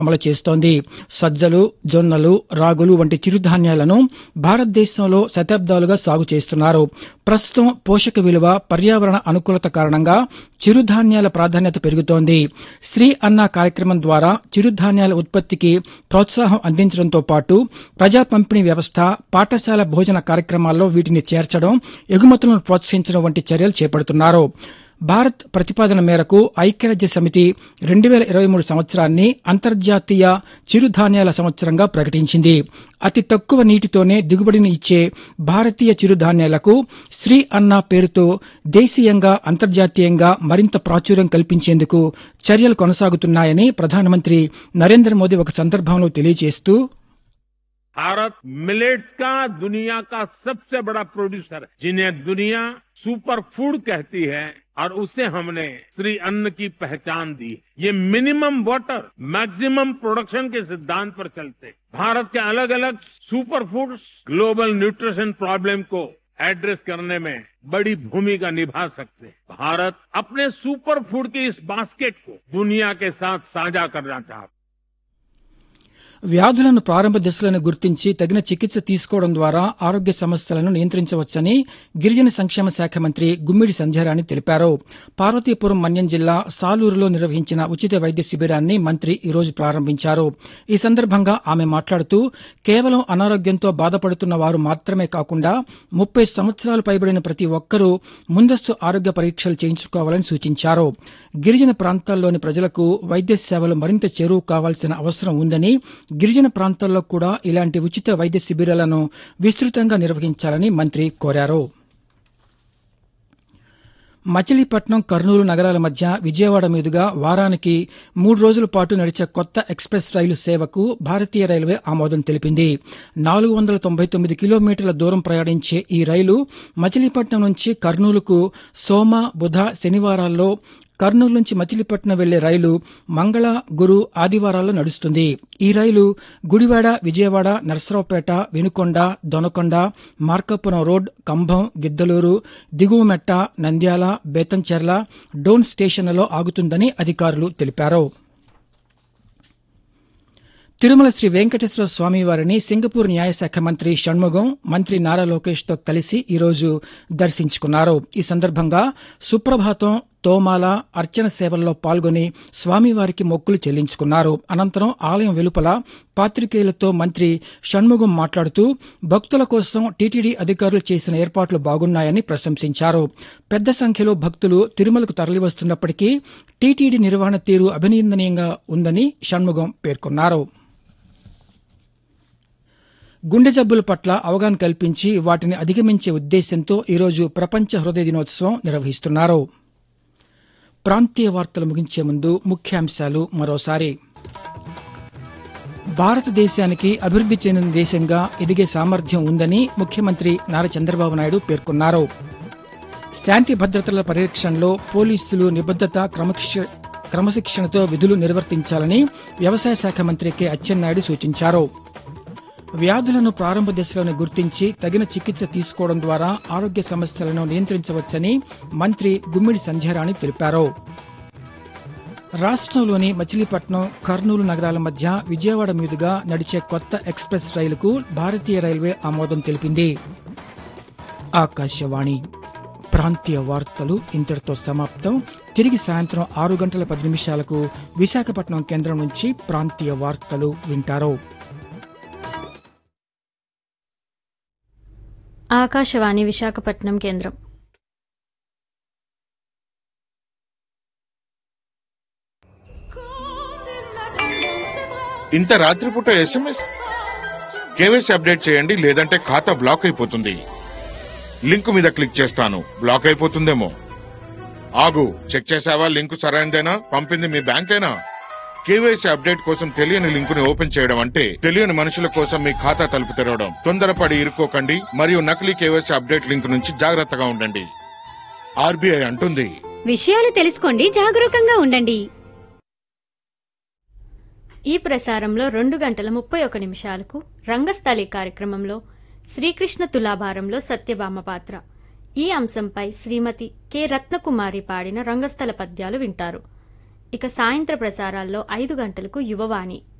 అమలు చేస్తోంది సజ్జలు జొన్నలు రాగులు వంటి చిరుధాన్యాలను భారతదేశంలో శతాబ్దాలుగా సాగు చేస్తున్నారు ప్రస్తుతం పోషక విలువ పర్యావరణ అనుకూలత కారణంగా చిరుధాన్యాల ప్రాధాన్యత పెరుగుతోంది శ్రీ అన్న కార్యక్రమం ద్వారా చిరుధాన్యాల ఉత్పత్తికి ప్రోత్సాహం అందించడంతో పాటు ప్రజా పంపిణీ వ్యవస్థ పాఠశాల భోజన కార్యక్రమాల్లో వీటిని చేర్చడం ఎగుమతులను ప్రోత్సహించడం వంటి చర్యలు చేపడుతున్నారు భారత్ ప్రతిపాదన మేరకు ఐక్యరాజ్య సమితి రెండు వేల ఇరవై మూడు సంవత్సరాన్ని అంతర్జాతీయ చిరుధాన్యాల సంవత్సరంగా ప్రకటించింది అతి తక్కువ నీటితోనే దిగుబడిని ఇచ్చే భారతీయ చిరుధాన్యాలకు శ్రీ అన్న పేరుతో దేశీయంగా అంతర్జాతీయంగా మరింత ప్రాచుర్యం కల్పించేందుకు చర్యలు కొనసాగుతున్నాయని ప్రధానమంత్రి నరేంద్ర మోదీ ఒక సందర్భంలో తెలియజేస్తూ भारत मिलेट्स का दुनिया का सबसे बड़ा प्रोड्यूसर है जिन्हें दुनिया सुपर फूड कहती है और उसे हमने श्री अन्न की पहचान दी ये मिनिमम वाटर मैक्सिमम प्रोडक्शन के सिद्धांत पर चलते भारत के अलग अलग super foods global nutrition problem को एड्रेस करने में बड़ी भूमिका निभा सकते हैं भारत अपने सुपर फूड के इस बास्केट को दुनिया के साथ साझा करना चाहता है వ్యాధులను ప్రారంభ దశలను గుర్తించి తగిన చికిత్స తీసుకోవడం ద్వారా ఆరోగ్య సమస్యలను నియంత్రించవచ్చని గిరిజన సంక్షేమ శాఖ మంత్రి గుమ్మిడి సంధ్యారాణి తెలిపారు పార్వతీపురం మన్యం జిల్లా సాలూరులో నిర్వహించిన ఉచిత వైద్య శిబిరాన్ని మంత్రి ఈ రోజు ప్రారంభించారు ఈ సందర్భంగా ఆమె మాట్లాడుతూ కేవలం అనారోగ్యంతో బాధపడుతున్న వారు మాత్రమే కాకుండా ముప్పై సంవత్సరాలు పైబడిన ప్రతి ఒక్కరూ ముందస్తు ఆరోగ్య పరీక్షలు చేయించుకోవాలని సూచించారు గిరిజన ప్రాంతాల్లోని ప్రజలకు వైద్య సేవలు మరింత చేరువు కావాల్సిన అవసరం ఉందని గిరిజన ప్రాంతాల్లో కూడా ఇలాంటి ఉచిత వైద్య శిబిరాలను విస్తృతంగా నిర్వహించాలని మంత్రి కోరారు మచిలీపట్నం కర్నూలు నగరాల మధ్య విజయవాడ మీదుగా వారానికి మూడు రోజుల పాటు నడిచే కొత్త ఎక్స్ప్రెస్ రైలు సేవకు భారతీయ రైల్వే ఆమోదం తెలిపింది నాలుగు వందల తొంభై తొమ్మిది కిలోమీటర్ల దూరం ప్రయాణించే ఈ రైలు మచిలీపట్నం నుంచి కర్నూలుకు సోమ బుధ శనివారాల్లో కర్నూలు నుంచి మచిలీపట్నం వెళ్లే రైలు మంగళ గురు ఆదివారాల్లో నడుస్తుంది ఈ రైలు గుడివాడ విజయవాడ నరసరావుపేట వినుకొండ దొనకొండ మార్కాపురం రోడ్ కంభం గిద్దలూరు దిగువమెట్ట నంద్యాల బేతంచెర్ల డోన్ స్టేషన్లలో ఆగుతుందని అధికారులు తెలిపారు తిరుమల శ్రీ వెంకటేశ్వర స్వామి వారిని సింగపూర్ న్యాయశాఖ మంత్రి షణ్ముగం మంత్రి నారా లోకేష్ తో కలిసి ఈరోజు దర్శించుకున్నారు ఈ సందర్భంగా సుప్రభాతం తోమాల అర్చన సేవల్లో పాల్గొని స్వామివారికి మొక్కులు చెల్లించుకున్నారు అనంతరం ఆలయం వెలుపల పాత్రికేయులతో మంత్రి షణ్ముగం మాట్లాడుతూ భక్తుల కోసం టీటీడీ అధికారులు చేసిన ఏర్పాట్లు బాగున్నాయని ప్రశంసించారు పెద్ద సంఖ్యలో భక్తులు తిరుమలకు తరలివస్తున్నప్పటికీ టీటీడీ నిర్వహణ తీరు అభినందనీయంగా ఉందని షణ్ముగం పేర్కొన్నారు గుండె జబ్బుల పట్ల అవగాహన కల్పించి వాటిని అధిగమించే ఉద్దేశ్యంతో ఈరోజు ప్రపంచ హృదయ దినోత్సవం నిర్వహిస్తున్నారు ప్రాంతీయ వార్తలు ముగించే ముందు ముఖ్యాంశాలు మరోసారి భారతదేశానికి అభివృద్ది చెందిన దేశంగా ఎదిగే సామర్థ్యం ఉందని ముఖ్యమంత్రి నారా చంద్రబాబు నాయుడు పేర్కొన్నారు శాంతి భద్రతల పరిరక్షణలో పోలీసులు నిబద్దత క్రమశిక్ష క్రమశిక్షణతో విధులు నిర్వర్తించాలని వ్యవసాయ శాఖ మంత్రి కె అచ్చెన్నాయుడు సూచించారు వ్యాధులను ప్రారంభ దశలోనే గుర్తించి తగిన చికిత్స తీసుకోవడం ద్వారా ఆరోగ్య సమస్యలను నియంత్రించవచ్చని మంత్రి గుమ్మిడి సంధ్యారాణి తెలిపారు రాష్ట్రంలోని మచిలీపట్నం కర్నూలు నగరాల మధ్య విజయవాడ మీదుగా నడిచే కొత్త ఎక్స్ప్రెస్ రైలుకు భారతీయ రైల్వే ఆమోదం తెలిపింది ఆకాశవాణి ప్రాంతీయ వార్తలు ఇంతటితో సమాప్తం తిరిగి సాయంత్రం ఆరు గంటల పది నిమిషాలకు విశాఖపట్నం కేంద్రం నుంచి ప్రాంతీయ వార్తలు వింటారు ఆకాశవాణి విశాఖపట్నం కేంద్రం ఇంత రాత్రిపూట ఎస్ఎంఎస్ కేవైసీ అప్డేట్ చేయండి లేదంటే ఖాతా బ్లాక్ అయిపోతుంది లింక్ మీద క్లిక్ చేస్తాను బ్లాక్ అయిపోతుందేమో ఆగు చెక్ చేసావా లింక్ సరైనదేనా పంపింది మీ బ్యాంకేనా కేవైసీ అప్డేట్ కోసం తెలియని లింకుని ఓపెన్ చేయడం అంటే తెలియని మనుషుల కోసం మీ ఖాతా తలుపు తెరవడం తొందరపడి ఇరుక్కోకండి మరియు నకిలీ కేవైసీ అప్డేట్ లింక్ నుంచి జాగ్రత్తగా ఉండండి ఆర్బీఐ అంటుంది విషయాలు తెలుసుకోండి జాగరూకంగా ఉండండి ఈ ప్రసారంలో రెండు గంటల ముప్పై ఒక నిమిషాలకు రంగస్థలి కార్యక్రమంలో శ్రీకృష్ణ తులాభారంలో సత్యభామ పాత్ర ఈ అంశంపై శ్రీమతి కె రత్నకుమారి పాడిన రంగస్థల పద్యాలు వింటారు ఇక సాయంత్ర ప్రసారాల్లో ఐదు గంటలకు యువవాణి